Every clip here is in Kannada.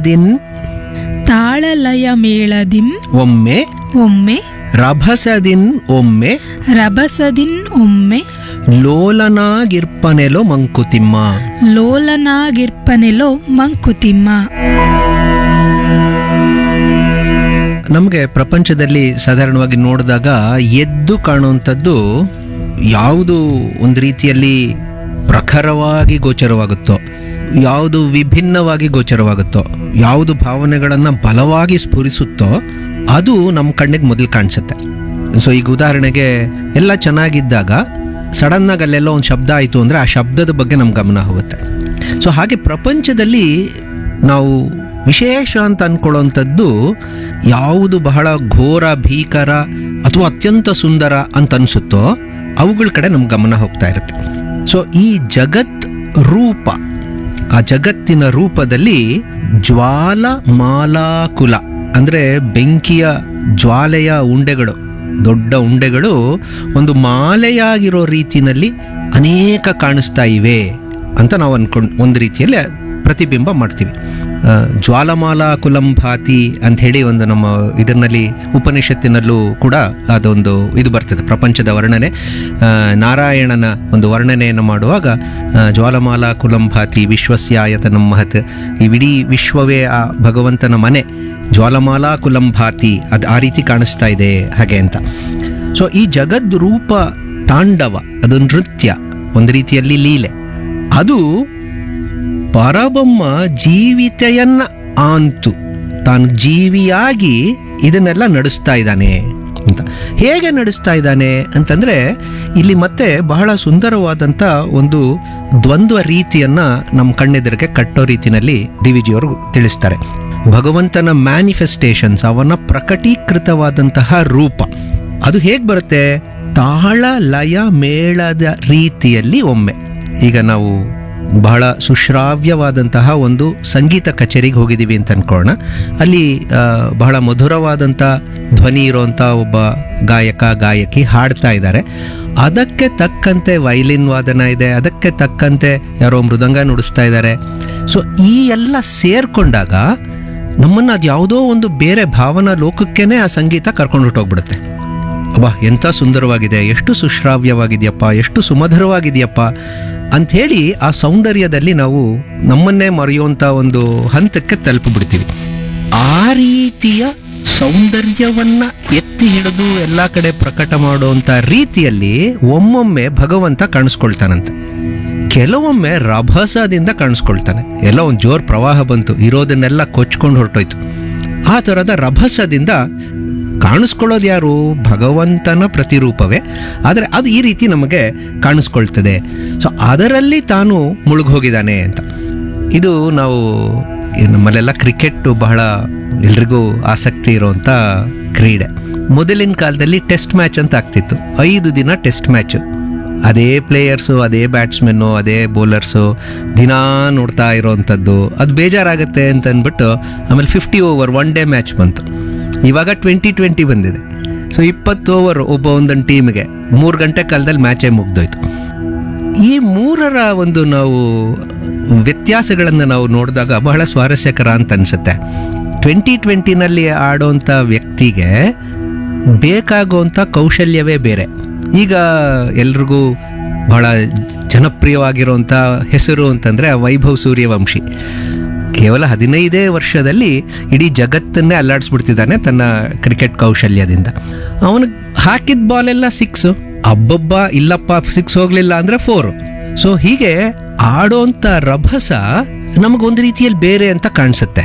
ತಾಳಲಯದಿನ್ ತಾಳಲಯ ಮೇಳದಿಂ ಒಮ್ಮೆ ಒಮ್ಮೆ ರಭಸದಿನ್ ಒಮ್ಮೆ ರಭಸದಿನ್ ಒಮ್ಮೆ ಲೋಲನಾಗಿರ್ಪನೆಲೋ ಮಂಕುತಿಮ್ಮ ಲೋಲನಾಗಿರ್ಪನೆಲೋ ಮಂಕುತಿಮ್ಮ ನಮಗೆ ಪ್ರಪಂಚದಲ್ಲಿ ಸಾಧಾರಣವಾಗಿ ನೋಡಿದಾಗ ಎದ್ದು ಕಾಣುವಂಥದ್ದು ಯಾವುದು ಒಂದು ರೀತಿಯಲ್ಲಿ ಪ್ರಖರವಾಗಿ ಗೋಚರವಾಗುತ್ತೋ ಯಾವುದು ವಿಭಿನ್ನವಾಗಿ ಗೋಚರವಾಗುತ್ತೋ ಯಾವುದು ಭಾವನೆಗಳನ್ನು ಬಲವಾಗಿ ಸ್ಫುರಿಸುತ್ತೋ ಅದು ನಮ್ಮ ಕಣ್ಣಿಗೆ ಮೊದಲು ಕಾಣಿಸುತ್ತೆ ಸೊ ಈಗ ಉದಾಹರಣೆಗೆ ಎಲ್ಲ ಚೆನ್ನಾಗಿದ್ದಾಗ ಸಡನ್ನಾಗಿ ಅಲ್ಲೆಲ್ಲೋ ಒಂದು ಶಬ್ದ ಆಯಿತು ಅಂದರೆ ಆ ಶಬ್ದದ ಬಗ್ಗೆ ನಮ್ಮ ಗಮನ ಹೋಗುತ್ತೆ ಸೊ ಹಾಗೆ ಪ್ರಪಂಚದಲ್ಲಿ ನಾವು ವಿಶೇಷ ಅಂತ ಅನ್ಕೊಳ್ಳೋಂಥದ್ದು ಯಾವುದು ಬಹಳ ಘೋರ ಭೀಕರ ಅಥವಾ ಅತ್ಯಂತ ಸುಂದರ ಅಂತ ಅನಿಸುತ್ತೋ ಅವುಗಳ ಕಡೆ ನಮ್ಮ ಗಮನ ಹೋಗ್ತಾ ಇರುತ್ತೆ ಸೊ ಈ ಜಗತ್ ರೂಪ ಆ ಜಗತ್ತಿನ ರೂಪದಲ್ಲಿ ಜ್ವಾಲ ಮಾಲಾಕುಲ ಅಂದರೆ ಬೆಂಕಿಯ ಜ್ವಾಲೆಯ ಉಂಡೆಗಳು ದೊಡ್ಡ ಉಂಡೆಗಳು ಒಂದು ಮಾಲೆಯಾಗಿರೋ ರೀತಿನಲ್ಲಿ ಅನೇಕ ಕಾಣಿಸ್ತಾ ಇವೆ ಅಂತ ನಾವು ಅನ್ಕೊಂಡು ಒಂದು ರೀತಿಯಲ್ಲಿ ಪ್ರತಿಬಿಂಬ ಮಾಡ್ತೀವಿ ಆ, ಜ್ವಾಲಮಾಲಾ ಕುಲಂಭಾತಿ ಅಂತ ಹೇಳಿ ಒಂದು ನಮ್ಮ ಇದರಲ್ಲಿ ಉಪನಿಷತ್ತಿನಲ್ಲೂ ಕೂಡ ಅದೊಂದು ಇದು ಬರ್ತದೆ ಪ್ರಪಂಚದ ವರ್ಣನೆ ಆ, ನಾರಾಯಣನ ಒಂದು ವರ್ಣನೆಯನ್ನು ಮಾಡುವಾಗ ಆ, ಜ್ವಾಲಮಾಲಾ ಕುಲಂಭಾತಿ ವಿಶ್ವಸ್ಯಾಯತನ ಮಹತ್ ಈ ಇಡೀ ವಿಶ್ವವೇ ಆ ಭಗವಂತನ ಮನೆ ಜ್ವಾಲಮಾಲಾ ಕುಲಂಭಾತಿ ಅದು ಆ ರೀತಿ ಕಾಣಿಸ್ತಾ ಇದೆ ಹಾಗೆ ಅಂತ ಸೊ ಈ ಜಗದ್ ರೂಪ ತಾಂಡವ ಅದು ನೃತ್ಯ ಒಂದು ರೀತಿಯಲ್ಲಿ ಲೀಲೆ ಅದು ಪರಬೊಮ್ಮ ಜೀವಿತೆಯನ್ನ ಆಂತು ತಾನು ಜೀವಿಯಾಗಿ ಇದನ್ನೆಲ್ಲ ನಡೆಸ್ತಾ ಇದ್ದಾನೆ ಅಂತ ಹೇಗೆ ನಡೆಸ್ತಾ ಇದ್ದಾನೆ ಅಂತಂದ್ರೆ ಇಲ್ಲಿ ಮತ್ತೆ ಬಹಳ ಸುಂದರವಾದಂಥ ಒಂದು ದ್ವಂದ್ವ ರೀತಿಯನ್ನ ನಮ್ಮ ಕಣ್ಣೆದುರಿಗೆ ಕಟ್ಟೋ ರೀತಿನಲ್ಲಿ ಡಿ ವಿ ಜಿಯವರು ತಿಳಿಸ್ತಾರೆ ಭಗವಂತನ ಮ್ಯಾನಿಫೆಸ್ಟೇಷನ್ಸ್ ಅವನ ಪ್ರಕಟೀಕೃತವಾದಂತಹ ರೂಪ ಅದು ಹೇಗೆ ಬರುತ್ತೆ ತಾಳ ಲಯ ಮೇಳದ ರೀತಿಯಲ್ಲಿ ಒಮ್ಮೆ ಈಗ ನಾವು ಬಹಳ ಸುಶ್ರಾವ್ಯವಾದಂತಹ ಒಂದು ಸಂಗೀತ ಕಚೇರಿಗೆ ಹೋಗಿದ್ದೀವಿ ಅಂತ ಅನ್ಕೊಳ್ಳೋಣ ಅಲ್ಲಿ ಆ, ಬಹಳ ಮಧುರವಾದಂಥ ಧ್ವನಿ ಇರುವಂಥ ಒಬ್ಬ ಗಾಯಕ ಗಾಯಕಿ ಹಾಡ್ತಾ ಇದ್ದಾರೆ ಅದಕ್ಕೆ ತಕ್ಕಂತೆ ವೈಲಿನ್ ವಾದನ ಇದೆ ಅದಕ್ಕೆ ತಕ್ಕಂತೆ ಯಾರೋ ಮೃದಂಗ ನುಡಿಸ್ತಾ ಇದ್ದಾರೆ ಸೊ ಈ ಎಲ್ಲ ಸೇರ್ಕೊಂಡಾಗ ನಮ್ಮನ್ನು ಅದು ಯಾವುದೋ ಒಂದು ಬೇರೆ ಭಾವನಾ ಲೋಕಕ್ಕೇನೆ ಆ ಸಂಗೀತ ಕರ್ಕೊಂಡು ಹೊರಟೋಗ್ಬಿಡುತ್ತೆ ಅಬ್ಬಾ ಎಂಥ ಸುಂದರವಾಗಿದೆ ಎಷ್ಟು ಸುಶ್ರಾವ್ಯವಾಗಿದೆಯಪ್ಪ ಎಷ್ಟು ಸುಮಧುರವಾಗಿದೆಯಪ್ಪ ಅಂಥೇಳಿ ಆ ಸೌಂದರ್ಯದಲ್ಲಿ ನಾವು ನಮ್ಮನ್ನೇ ಮರೆಯುವಂಥ ಒಂದು ಹಂತಕ್ಕೆ ತಲುಪಿಬಿಡ್ತೀವಿ ಆ ರೀತಿಯ ಸೌಂದರ್ಯವನ್ನ ಎತ್ತಿ ಹಿಡಿದು ಎಲ್ಲ ಕಡೆ ಪ್ರಕಟ ಮಾಡುವಂಥ ರೀತಿಯಲ್ಲಿ ಒಮ್ಮೊಮ್ಮೆ ಭಗವಂತ ಕಾಣಿಸ್ಕೊಳ್ತಾನಂತೆ ಕೆಲವೊಮ್ಮೆ ರಭಸದಿಂದ ಕಾಣಿಸ್ಕೊಳ್ತಾನೆ ಎಲ್ಲ ಒಂದು ಜೋರ್ ಪ್ರವಾಹ ಬಂತು ಇರೋದನ್ನೆಲ್ಲ ಕೊಚ್ಕೊಂಡು ಹೊರಟೋಯ್ತು ಆ ಥರದ ರಭಸದಿಂದ ಕಾಣಿಸ್ಕೊಳ್ಳೋದು ಯಾರು ಭಗವಂತನ ಪ್ರತಿರೂಪವೇ ಆದರೆ ಅದು ಈ ರೀತಿ ನಮಗೆ ಕಾಣಿಸ್ಕೊಳ್ತದೆ ಸೊ ಅದರಲ್ಲಿ ತಾನು ಮುಳುಗೋಗಿದ್ದಾನೆ ಅಂತ ಇದು ನಾವು ಈ ನಮ್ಮಲ್ಲೆಲ್ಲ ಕ್ರಿಕೆಟ್ ಬಹಳ ಎಲ್ರಿಗೂ ಆಸಕ್ತಿ ಇರುವಂಥ ಕ್ರೀಡೆ ಮೊದಲಿನ ಕಾಲದಲ್ಲಿ ಟೆಸ್ಟ್ ಮ್ಯಾಚ್ ಅಂತ ಆಗ್ತಿತ್ತು ಐದು ದಿನ ಟೆಸ್ಟ್ ಮ್ಯಾಚ್ ಅದೇ ಪ್ಲೇಯರ್ಸು ಅದೇ ಬ್ಯಾಟ್ಸ್ಮನ್ನು ಅದೇ ಬೌಲರ್ಸು ದಿನಾ ನೋಡ್ತಾ ಇರೋವಂಥದ್ದು ಅದು ಬೇಜಾರಾಗುತ್ತೆ ಅಂತ ಅಂದ್ಬಿಟ್ಟು ಆಮೇಲೆ fifty over one day match ಬಂತು ಇವಾಗ ಟ್ವೆಂಟಿ ಟ್ವೆಂಟಿ ಬಂದಿದೆ ಸೊ ಇಪ್ಪತ್ತು ಓವರ್ ಒಬ್ಬ ಒಂದೊಂದು ಟೀಮ್ಗೆ ಮೂರು ಗಂಟೆ ಕಾಲದಲ್ಲಿ ಮ್ಯಾಚೇ ಮುಗ್ದೋಯ್ತು ಈ ಮೂರರ ಒಂದು ನಾವು ವ್ಯತ್ಯಾಸಗಳನ್ನು ನಾವು ನೋಡಿದಾಗ ಬಹಳ ಸ್ವಾರಸ್ಯಕರ ಅಂತ ಅನಿಸುತ್ತೆ ಟ್ವೆಂಟಿ ಟ್ವೆಂಟಿನಲ್ಲಿ ಆಡೋಂಥ ವ್ಯಕ್ತಿಗೆ ಬೇಕಾಗುವಂಥ ಕೌಶಲ್ಯವೇ ಬೇರೆ ಈಗ ಎಲ್ರಿಗೂ ಬಹಳ ಜನಪ್ರಿಯವಾಗಿರುವಂಥ ಹೆಸರು ಅಂತಂದರೆ ವೈಭವ್ ಸೂರ್ಯವಂಶಿ ಕೇವಲ ಹದಿನೈದೇ ವರ್ಷದಲ್ಲಿ ಇಡೀ ಜಗತ್ತನ್ನೇ ಅಲ್ಲಾಡಿಸ್ಬಿಡ್ತಿದ್ದಾನೆ ತನ್ನ ಕ್ರಿಕೆಟ್ ಕೌಶಲ್ಯದಿಂದ ಅವನು ಹಾಕಿದ ಬಾಲೆಲ್ಲ ಸಿಕ್ಸು ಅಬ್ಬಬ್ಬ ಇಲ್ಲಪ್ಪ ಸಿಕ್ಸ್ ಹೋಗ್ಲಿಲ್ಲ ಅಂದ್ರೆ ಫೋರ್ ಸೊ ಹೀಗೆ ಆಡೋಂಥ ರಭಸ ನಮಗೊಂದು ರೀತಿಯಲ್ಲಿ ಬೇರೆ ಅಂತ ಕಾಣಿಸುತ್ತೆ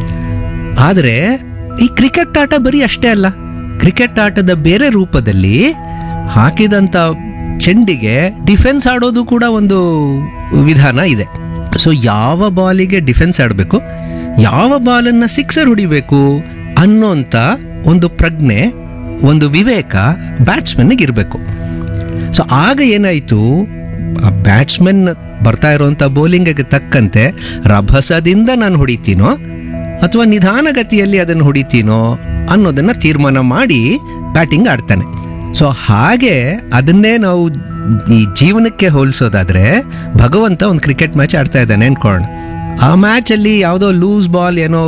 ಆದರೆ ಈ ಕ್ರಿಕೆಟ್ ಆಟ ಬರೀ ಅಷ್ಟೇ ಅಲ್ಲ ಕ್ರಿಕೆಟ್ ಆಟದ ಬೇರೆ ರೂಪದಲ್ಲಿ ಹಾಕಿದಂಥ ಚೆಂಡಿಗೆ ಡಿಫೆನ್ಸ್ ಆಡೋದು ಕೂಡ ಒಂದು ವಿಧಾನ ಇದೆ ಸೊ ಯಾವ ಬಾಲಿಗೆ ಡಿಫೆನ್ಸ್ ಆಡಬೇಕು ಯಾವ ಬಾಲನ್ನು ಸಿಕ್ಸರ್ ಹೊಡಿಬೇಕು ಅನ್ನೋಂಥ ಒಂದು ಪ್ರಜ್ಞೆ ಒಂದು ವಿವೇಕ ಬ್ಯಾಟ್ಸ್ಮನ್ನಿಗೆ ಇರಬೇಕು ಸೊ ಆಗ ಏನಾಯಿತು ಆ ಬ್ಯಾಟ್ಸ್ಮನ್ ಬರ್ತಾ ಇರುವಂಥ ಬೌಲಿಂಗಿಗೆ ತಕ್ಕಂತೆ ರಭಸದಿಂದ ನಾನು ಹೊಡಿತೀನೋ ಅಥವಾ ನಿಧಾನಗತಿಯಲ್ಲಿ ಅದನ್ನು ಹೊಡಿತೀನೋ ಅನ್ನೋದನ್ನು ತೀರ್ಮಾನ ಮಾಡಿ ಬ್ಯಾಟಿಂಗ್ ಆಡ್ತಾನೆ ಸೊ ಹಾಗೆ ಅದನ್ನೇ ನಾವು ಈ ಜೀವನಕ್ಕೆ ಹೋಲಿಸೋದಾದ್ರೆ ಭಗವಂತ ಒಂದು ಕ್ರಿಕೆಟ್ ಮ್ಯಾಚ್ ಆಡ್ತಾ ಇದ್ದಾನೆ ಅನ್ಕೊಳ್ಳೋಣ ಆ ಮ್ಯಾಚಲ್ಲಿ ಯಾವುದೋ ಲೂಸ್ ಬಾಲ್ ಏನೋ